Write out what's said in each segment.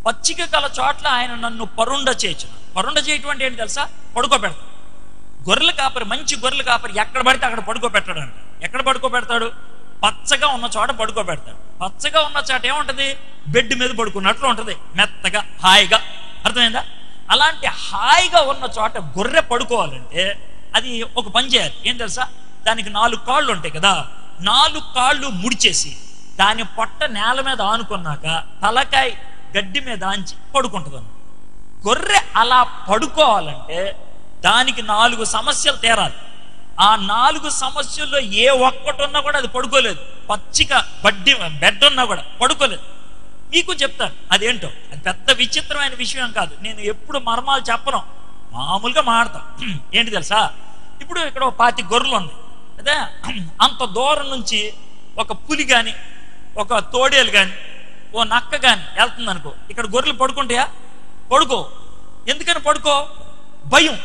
పచ్చిక గల చోట్ల ఆయన నన్ను పరుండ చేయొచ్చు పరుండ చేయటం అంటే ఏంటి తెలుసా పడుకోబెడతాడు గొర్రెల కాపరి మంచి గొర్రెల కాపరి ఎక్కడ పడితే అక్కడ పడుకోబెట్టాడు అంట ఎక్కడ పడుకోబెడతాడు పచ్చగా ఉన్న చోట పడుకోబెడతాడు పచ్చగా ఉన్న చోట ఏముంటది బెడ్ మీద పడుకున్నట్లు ఉంటది మెత్తగా హాయిగా అర్థమైందా అలాంటి హాయిగా ఉన్న చోట గొర్రె పడుకోవాలంటే అది ఒక పని చేయాలి ఏం తెలుసా దానికి నాలుగు కాళ్ళు ఉంటాయి కదా నాలుగు కాళ్ళు ముడిచేసి దాని పొట్ట నేల మీద ఆనుకున్నాక తలకాయ గడ్డి మీద ఆంచి పడుకుంటుంది అన్నమాట. గొర్రె అలా పడుకోవాలంటే దానికి నాలుగు సమస్యలు తీరాలి ఆ నాలుగు సమస్యల్లో ఏ ఒక్కటి ఉన్నా కూడా అది పడుకోలేదు పచ్చిక బడ్డి బెడ్ ఉన్నా కూడా పడుకోలేదు మీకు చెప్తాను అదేంటో అది పెద్ద విచిత్రమైన విషయం కాదు నేను ఎప్పుడు మర్మాలు చెప్పను మామూలుగా మాడతాం ఏంటి తెలుసా ఇప్పుడు ఇక్కడ ఒక పాతి గొర్రెలు ఉంది అదే అంత దూరం నుంచి ఒక పులి కానీ ఒక తోడేలు కానీ ఓ నక్క కానీ వెళ్తుంది అనుకో ఇక్కడ గొర్రెలు పడుకుంటాయా పడుకో ఎందుకని పడుకో భయం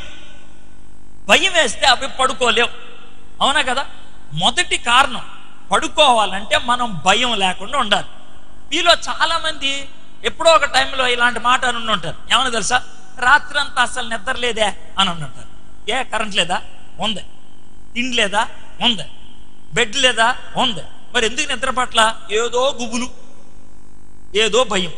భయం వేస్తే అవి పడుకోలేవు అవునా కదా మొదటి కారణం పడుకోవాలంటే మనం భయం లేకుండా ఉండాలి మీలో చాలా మంది ఎప్పుడో ఒక టైంలో ఇలాంటి మాట అని ఉండి ఉంటారు ఏమన్నా తెలుసా రాత్రి అంతా అసలు నిద్ర లేదే అని ఉండి ఉంటారు ఏ కరెంట్ లేదా ఉంది తిండి లేదా ఉంది బెడ్ లేదా ఉంది మరి ఎందుకు నిద్ర పట్ల ఏదో గుబులు ఏదో భయం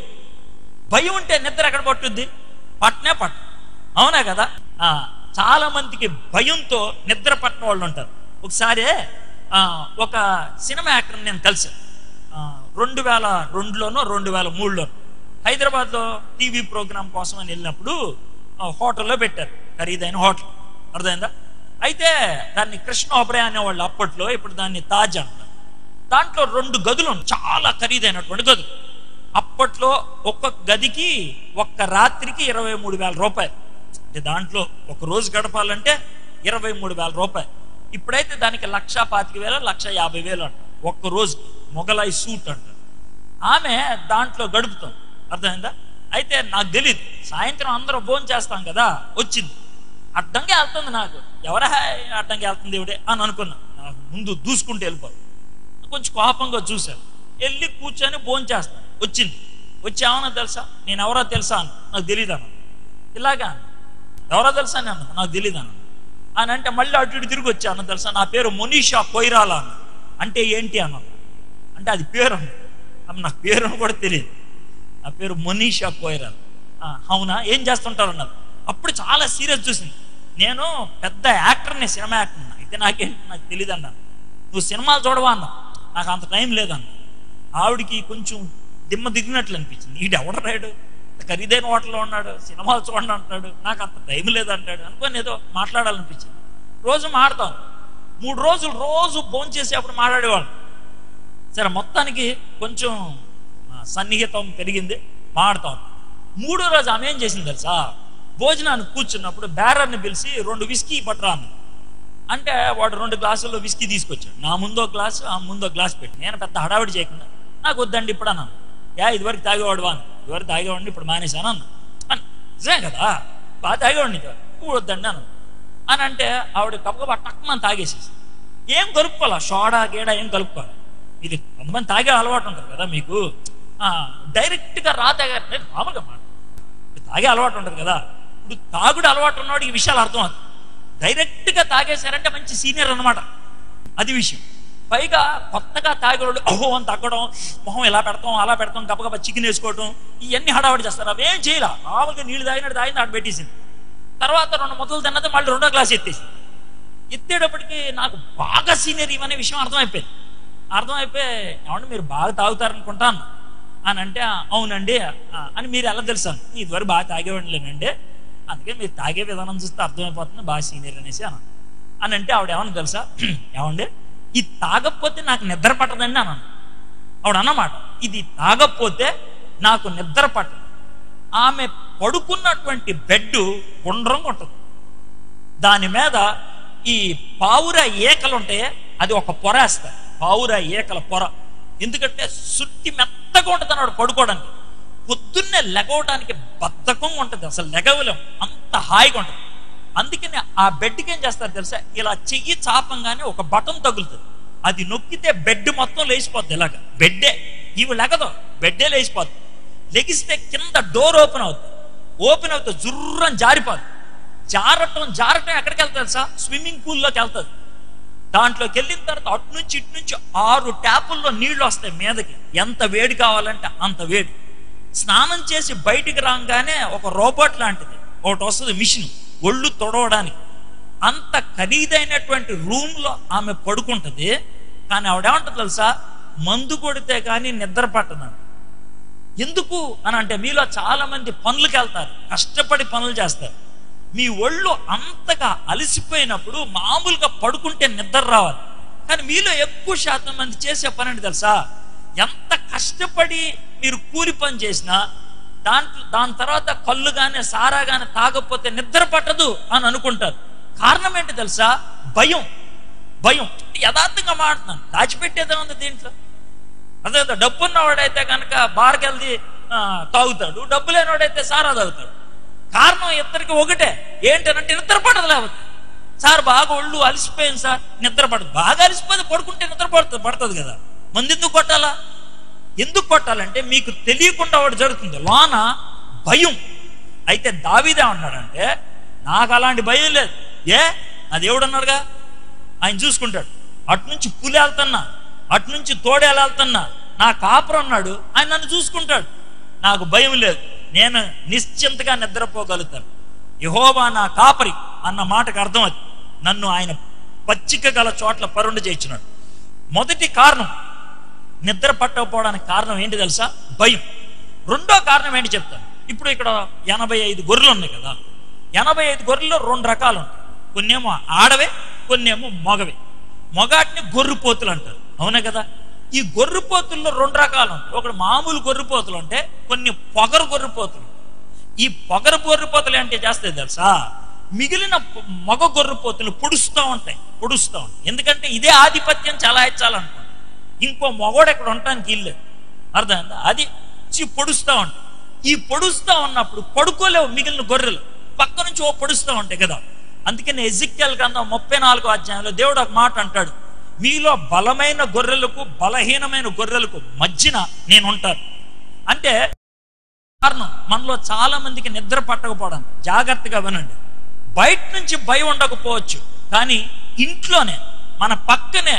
భయం ఉంటే నిద్ర ఎక్కడ పట్టుద్ది పట్టనే పట్ట అవునా కదా ఆ, చాలా మందికి భయంతో నిద్ర పట్టిన వాళ్ళు ఉంటారు ఒకసారి ఆ, ఒక సినిమా యాక్టర్ నేను కలిసాను ఆ, రెండు వేల రెండులోనో రెండు వేల మూడులోనో హైదరాబాద్లో టీవీ ప్రోగ్రామ్ కోసం అని వెళ్ళినప్పుడు ఆ, హోటల్లో పెట్టారు ఖరీదైన హోటల్ అర్థమైందా అయితే దాన్ని కృష్ణ ఒబరే అనేవాళ్ళు అప్పట్లో ఇప్పుడు దాన్ని తాజ్ అంటారు దాంట్లో రెండు గదులు ఉన్నాయి. చాలా ఖరీదైనటువంటి గదులు అప్పట్లో ఒక్కొక్క గదికి ఒక్క రాత్రికి ఇరవై మూడు వేల రూపాయలు అంటే దాంట్లో ఒక రోజు గడపాలంటే ఇరవై మూడు వేల రూపాయలు ఇప్పుడైతే దానికి లక్ష పాతిక వేల లక్ష యాభై వేలు అంట ఒక్క రోజు మొగలాయి సూట్ అంటారు ఆమె దాంట్లో గడుపుతాం అర్థమైందా అయితే నాకు తెలియదు సాయంత్రం అందరం భోజనం చేస్తాం కదా వచ్చింది అడ్డంగా వెళ్తుంది నాకు ఎవరా అడ్డంగా వెళ్తుంది ఇవిడే అని అనుకున్నా నాకు ముందు దూసుకుంటూ వెళ్ళిపోదు కొంచెం కోపంగా చూశాను వెళ్ళి కూర్చొని భోజనం చేస్తాను వచ్చింది వచ్చి ఏమన్నా తెలుసా నేను ఎవరో తెలుసా అన్న నాకు తెలియదు అన్న ఇలాగా అన్న ఎవరో తెలుసా అని అన్న నాకు తెలియదు అన్న అని అంటే మళ్ళీ అటు ఇటు తిరిగి వచ్చా అన్న తెలుసా నా పేరు మొనీషా కొయిరాలా అన్న అంటే ఏంటి అన్న అంటే అది పేరు అన్న అమ్మ నాకు పేరు అని కూడా తెలియదు నా పేరు మొనీషా కోయిరాల్ ఆ, అవునా ఏం చేస్తుంటారు అన్నారు అప్పుడు చాలా సీరియస్ చూసింది నేను పెద్ద యాక్టర్ని సినిమా యాక్టర్ని అయితే నాకేంటి నాకు తెలియదు అన్నాను నువ్వు సినిమాలు చూడవా అన్నా నాకు అంత టైం లేదన్న ఆవిడికి కొంచెం దిమ్మ దిగినట్లు అనిపించింది ఈడు ఎవడ రాడు ఖరీదైన హోటల్లో ఉన్నాడు సినిమాలు చూడండి అంటాడు నాకు అంత టైం లేదంటాడు అనుకొని ఏదో మాట్లాడాలనిపించింది రోజు మాడతాం మూడు రోజులు రోజు భోజనం చేసేప్పుడు మాట్లాడేవాళ్ళు సరే మొత్తానికి కొంచెం ఆ, సన్నిహితం పెరిగింది మాడతాం మూడో రోజు ఆమె ఏం చేసింది తెలుసా భోజనానికి కూర్చున్నప్పుడు బేరర్ని పిలిచి రెండు విస్కీ పట్టరా అన్నది. అంటే వాడు రెండు గ్లాసుల్లో విస్కీ తీసుకొచ్చాడు నా ముందో గ్లాసు ఆ ముందో గ్లాస్ పెట్టి నేను పెద్ద హడావిడి చేయకుండా నాకు వద్దండి ఇప్పుడు అన్నాను యా ఇదివరకు తాగేవాడు వాను ఇదివరకు తాగేవాడిని ఇప్పుడు మానేశాను అన్న అన్న నిజమే కదా బాగా తాగేవాడిని ఇదివరకు. ఇప్పుడు వద్దండి అన్నాను అని అంటే ఆవిడ కప్పగా టక్మని తాగేసేసి ఏం కలుపుకోవాలా సోడా గీడా ఏం కలుపుకోవాలి ఇది కొంతమంది తాగే అలవాటు ఉంటుంది కదా మీకు ఆ, డైరెక్ట్గా రా తాగా నేను మామూలుగా మాట ఇప్పుడు తాగే అలవాటు ఉంటుంది కదా ఇప్పుడు తాగుడు అలవాటు ఉన్నవాడికి ఈ విషయాలు అర్థం అవుతుంది డైరెక్ట్గా తాగేశారంటే మంచి సీనియర్ అన్నమాట అది విషయం పైగా కొత్తగా తాగేవాళ్ళు అహో అని తగ్గడం మొహం ఇలా పెడతాం అలా పెడతాం గబగబా చికెన్ వేసుకోవడం ఇవన్నీ హడావిడి చేస్తారు అవేం చేయాల మామూలుగా నీళ్ళు తాగినట్టు తాగింది ఆడ పెట్టేసింది తర్వాత రెండు మొదలు తిన్నది మళ్ళీ రెండో గ్లాస్ ఎత్తేసింది ఎత్తేటప్పటికి నాకు బాగా సీనియర్ ఇవనే విషయం అర్థమైపోయింది అర్థమైపోయి ఏమంటే మీరు బాగా తాగుతారనుకుంటాను అని అంటే "ఆ, అవునండి ఆ, అని మీరు ఎలా తెలుసాను ఇదివరకు బాగా తాగేవాడిలేనండి అందుకే మీరు తాగే విధానం చూస్తే అర్థమైపోతుంది బాగా సీనియర్ అనేసి అన్నాను అని అంటే ఆవిడ ఏమన్నా తెలుసా ఏమండి ఇది తాగకపోతే నాకు నిద్ర పట్టదండి అన్నాను ఆవిడ అన్నమాట ఇది తాగకపోతే నాకు నిద్ర పట్టదు ఆమె పడుకున్నటువంటి బెడ్ గుండ్రంగా ఉంటుంది దాని మీద ఈ పావుర ఏకలు ఉంటాయి అది ఒక పొర వేస్తాయి పావుర ఏకల పొర ఎందుకంటే సుట్టి మెత్తగా ఉంటుంది అన్నాడు పడుకోవడానికి పొద్దున్నే లెగవడానికి బద్ధకంగా ఉంటుంది అసలు లెగవలేం అంత హాయిగా ఉంటుంది అందుకని ఆ బెడ్కి ఏం చేస్తారు తెలుసా ఇలా చెయ్యి చాపంగానే ఒక బటన్ తగులుతుంది అది నొక్కితే బెడ్ మొత్తం లేచిపోద్ది ఇలాగ బెడ్డే ఇవి లెగదు బెడ్డే లేచిపోద్ది లెగిస్తే కింద డోర్ ఓపెన్ అవుతుంది ఓపెన్ అవుతుంది జుర్రం జారిపోదు జారటం జారటం ఎక్కడికి వెళ్తుంది తెలుసా స్విమ్మింగ్ పూల్లోకి వెళ్తుంది దాంట్లోకి వెళ్ళిన తర్వాత అటు నుంచి ఇటు నుంచి ఆరు ట్యాపుల్లో నీళ్లు వస్తాయి మీదకి ఎంత వేడి కావాలంటే అంత వేడి స్నానం చేసి బయటికి రాగానే ఒక రోబోట్ లాంటిది ఒకటి వస్తుంది మిషన్ ఒళ్ళు తొడవడానికి అంత ఖరీదైనటువంటి రూమ్ లో ఆమె పడుకుంటది కానీ ఆవిడేమంటుంది తెలుసా మందు కొడితే కానీ నిద్ర పట్టదంట ఎందుకు అని అంటే మీలో చాలా మంది పనులకు వెళ్తారు కష్టపడి పనులు చేస్తారు మీ ఒళ్ళు అంతగా అలసిపోయినప్పుడు మామూలుగా పడుకుంటే నిద్ర రావాలి కానీ మీలో ఎక్కువ శాతం మంది చేసే పని ఏంటి తెలుసా ఎంత కష్టపడి మీరు కూలి పని చేసినా దాంట్లో దాని తర్వాత కళ్ళు కానీ సారా కానీ తాగకపోతే నిద్ర పట్టదు అని అనుకుంటారు కారణం ఏంటి తెలుసా భయం భయం యథార్థంగా మాట్లాడుతున్నాను దాచిపెట్టేదే ఉంది దీంట్లో అదే కదా, డబ్బు ఉన్నవాడైతే కనుక బార్కి వెళ్ళి ఆ, తాగుతాడు డబ్బు లేనివాడైతే సారా తాగుతాడు కారణం ఇద్దరికి ఒకటే ఏంటనంటే నిద్ర పడదు లేకపోతే సార్ బాగా ఒళ్ళు అలసిపోయింది సార్ నిద్ర పడదు బాగా అలసిపోతే పడుకుంటే నిద్ర పడుతుంది పడుతుంది కదా మంది ఎందుకు కొట్టాలా ఎందుకు కొట్టాలంటే మీకు తెలియకుండా వాడు జరుగుతుంది లోన భయం అయితే దావీదే ఉన్నాడంటే నాకు అలాంటి భయం లేదు ఏ నా దేవుడు అన్నాడుగా ఆయన చూసుకుంటాడు అటు నుంచి పులి వెళ్తున్నా అటు నుంచి తోడేలు వెళ్తున్నా నా కాపురం అన్నాడు ఆయన నన్ను చూసుకుంటాడు నాకు భయం లేదు నేను నిశ్చింతగా నిద్రపోగలుగుతాను యహోవా నా కాపరి అన్న మాటకు అర్థం అది నన్ను ఆయన పచ్చిక గల చోట్ల పరుండు చేయించినాడు మొదటి కారణం నిద్ర పట్టకపోవడానికి కారణం ఏంటి తెలుసా భయం రెండో కారణం ఏంటి చెప్తాను ఇప్పుడు ఇక్కడ ఎనభై ఐదు గొర్రెలు ఉన్నాయి కదా ఎనభై ఐదు గొర్రెల్లో రెండు రకాలు ఉంటాయి కొన్నేమో ఆడవే కొన్నేమో మొగవే మొగాటిని గొర్రెపోతులు అంటారు అవునా కదా ఈ గొర్రెపోతుల్లో రెండు రకాలు ఉంటాయి ఒకటి మామూలు గొర్రెపోతులు అంటే కొన్ని పొగరు గొర్రెపోతులు ఈ పొగరు గొర్రెపోతులు అంటే చేస్తే తెలుసా మిగిలిన పొ- మగ గొర్రెపోతులు పొడుస్తూ ఉంటాయి పొడుస్తూ ఉంటాయి ఎందుకంటే ఇదే ఆధిపత్యం చలాయించాలనుకుంటాం ఇంకో మగోడు ఇక్కడ ఉండటానికి ఇల్లు అర్థమైందా అది చి పొడుస్తూ ఉంటాయి ఈ పొడుస్తూ ఉన్నప్పుడు పడుకోలేవు మిగిలిన గొర్రెలు పక్క నుంచి ఓ పొడుస్తూ ఉంటాయి కదా అందుకని ఎజిక్యల్ గ్రంథం ముప్పై నాలుగో అధ్యాయంలో దేవుడు ఒక మాట అంటాడు మీలో బలమైన గొర్రెలకు బలహీనమైన గొర్రెలకు మధ్యన నేను ఉంటాను అంటే కారణం మనలో చాలా మందికి నిద్ర పట్టకపోవడం జాగ్రత్తగా వినండి బయట నుంచి భయం ఉండకపోవచ్చు కానీ ఇంట్లోనే మన పక్కనే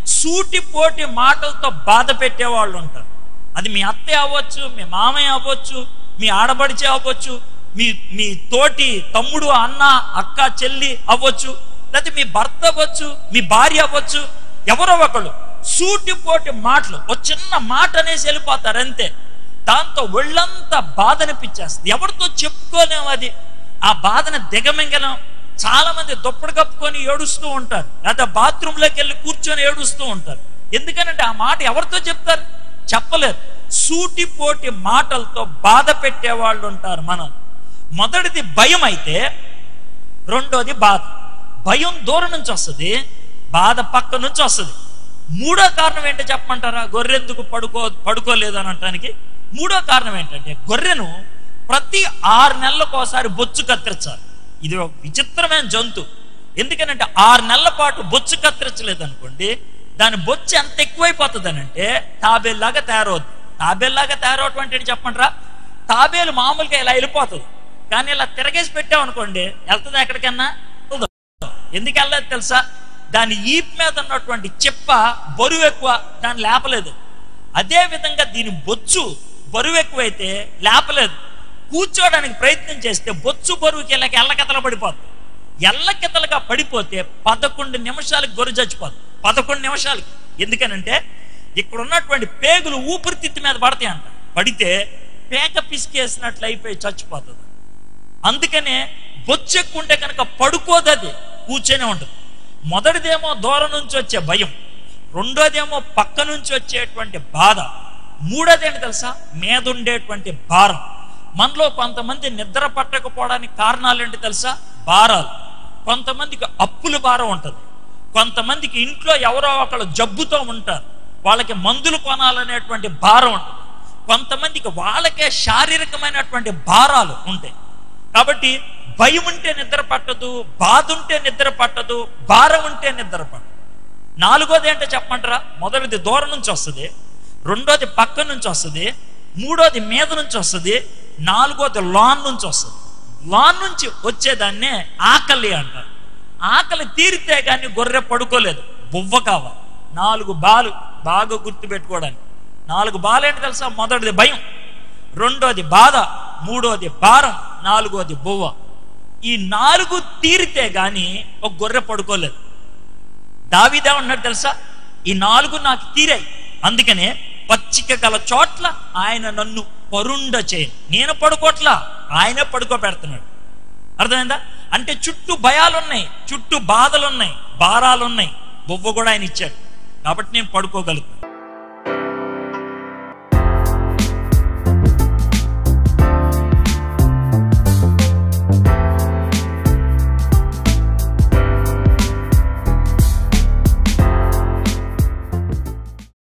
సూటిపోటి మాటలతో బాధ పెట్టే వాళ్ళు ఉంటారు అది మీ అత్తయ్య అవ్వచ్చు మీ మామయ్య అవ్వచ్చు మీ ఆడబడిచే అవ్వచ్చు మీ మీ తోటి తమ్ముడు అన్న అక్క చెల్లి అవ్వచ్చు లేకపోతే మీ భర్త అవ్వచ్చు మీ భార్య అవ్వచ్చు ఎవరో ఒకళ్ళు సూటిపోటి మాటలు ఒక చిన్న మాట అనేసి వెళ్ళిపోతారు అంతే దాంతో ఒళ్ళంతా బాధ అనిపించేస్తుంది ఎవరితో చెప్పుకోలేము అది ఆ బాధను దిగమింగలం చాలా మంది దుప్పటి కప్పుకొని ఏడుస్తూ ఉంటారు లేదా బాత్రూంలోకి వెళ్ళి కూర్చొని ఏడుస్తూ ఉంటారు ఎందుకనంటే ఆ మాట ఎవరితో చెప్తారు చెప్పలేరు సూటిపోటి మాటలతో బాధ పెట్టే వాళ్ళు ఉంటారు మనం మొదటిది భయం అయితే రెండోది బాధ భయం దూరం నుంచి వస్తుంది బాధ పక్క నుంచి వస్తుంది మూడో కారణం ఏంటో చెప్పమంటారా గొర్రెందుకు పడుకో పడుకోలేదు అని అనటానికి మూడో కారణం ఏంటంటే గొర్రెను ప్రతి ఆరు నెలలకు ఒకసారి బొచ్చు కత్తిరించాలి ఇది ఒక విచిత్రమైన జంతు ఎందుకనంటే ఆరు నెలల పాటు బొచ్చు కత్తిరించలేదు అనుకోండి దాని బొచ్చు ఎంత ఎక్కువైపోతుంది అంటే తాబేల్లాగా తయారవుద్ది తాబేల్లాగా తయారవటం అంటే ఏంటి చెప్పంటారా తాబేలు మామూలుగా ఇలా వెళ్ళిపోతుంది కానీ ఇలా తిరగేసి పెట్టావు అనుకోండి వెళ్తుంది ఎక్కడికన్నా వెళ్దు. ఎందుకు వెళ్ళలేదు తెలుసా దాని ఈప్ మీద ఉన్నటువంటి చెప్ప బరువు ఎక్కువ దాన్ని లేపలేదు అదే విధంగా దీని బొచ్చు బరువు ఎక్కువైతే లేపలేదు కూర్చోడానికి ప్రయత్నం చేస్తే బొచ్చు బరువుకి ఇళ్ళకి ఎల్లకెతల పడిపోతుంది ఎల్లకెతలుగా పడిపోతే పదకొండు నిమిషాలకు గొర్రె చచ్చిపోతుంది పదకొండు నిమిషాలకి ఎందుకనంటే ఇక్కడ ఉన్నటువంటి పేగులు ఊపిరితిత్తు మీద పడతాయి అంట పడితే పేక పిసికేసినట్లు అయిపోయి చచ్చిపోతుంది అందుకనే బొచ్చెక్కుంటే కనుక పడుకోదు అది కూర్చొనే ఉంటుంది మొదటిదేమో దూరం నుంచి వచ్చే భయం రెండోదేమో పక్క నుంచి వచ్చేటువంటి బాధ మూడోది ఏంటి తెలుసా మీద ఉండేటువంటి భారం మనలో కొంతమంది నిద్ర పట్టకపోవడానికి కారణాలు ఏంటి తెలుసా భారాలు కొంతమందికి అప్పుల భారం ఉంటుంది కొంతమందికి ఇంట్లో ఎవరో ఒకళ్ళు జబ్బుతో ఉంటారు వాళ్ళకి మందులు కొనాలనేటువంటి భారం ఉంటుంది కొంతమందికి వాళ్ళకే శారీరకమైనటువంటి భారాలు ఉంటాయి కాబట్టి భయం ఉంటే నిద్ర పట్టదు బాధ ఉంటే నిద్ర పట్టదు భారం ఉంటే నిద్ర పట్టదు నాలుగోది ఏంటో చెప్పమంటారా మొదటిది దూరం నుంచి వస్తుంది రెండోది పక్క నుంచి వస్తుంది మూడోది మీద నుంచి వస్తుంది నాలుగోది లాన్ నుంచి వస్తుంది లాన్ నుంచి వచ్చేదాన్నే ఆకలి అంటారు ఆకలి తీరితే కానీ గొర్రె పడుకోలేదు బువ్వ కావాలి నాలుగు బాలు బాగా గుర్తు పెట్టుకోవడానికి నాలుగు బాలు ఏంటి తెలుసా మొదటిది భయం రెండోది బాధ మూడోది భారం నాలుగోది బువ్వ ఈ నాలుగు తీరితే గాని ఒక గొర్రె పడుకోలేదు దావిదే ఉన్నాడు తెలుసా ఈ నాలుగు నాకు తీరాయి అందుకనే పచ్చిక గల చోట్ల ఆయన నన్ను పరుండ చేయను నేను పడుకోట్లా ఆయనే పడుకోబెడుతున్నాడు అర్థమైందా అంటే చుట్టూ భయాలున్నాయి చుట్టూ బాధలున్నాయి భారాలున్నాయి బొవ్వ కూడా ఆయన ఇచ్చాడు కాబట్టి నేను పడుకోగలుగుతాను